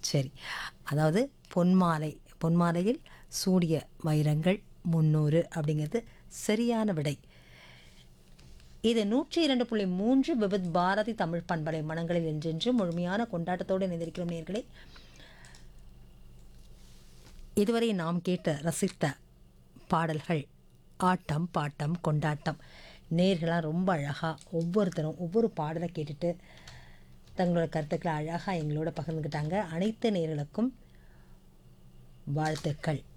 சரி அதாவது பொன்மாலை பொன்மாலையில் சூடிய வைரங்கள் முந்நூறு அப்படிங்கிறது சரியான விடை இது நூற்றி இரண்டு புள்ளி மூன்று விவித் பாரதி தமிழ் பண்பலை மனங்களில் என்றென்று முழுமையான கொண்டாட்டத்தோடு இணைந்திருக்கிறோம் நேர்களே இதுவரை நாம் கேட்ட ரசித்த பாடல்கள் ஆட்டம் பாட்டம் கொண்டாட்டம் நேர்களாக ரொம்ப அழகாக ஒவ்வொருத்தரும் ஒவ்வொரு பாடலை கேட்டுட்டு தங்களோட கருத்துக்களை அழகாக எங்களோட பகிர்ந்துக்கிட்டாங்க அனைத்து நேர்களுக்கும் வாழ்த்துக்கள்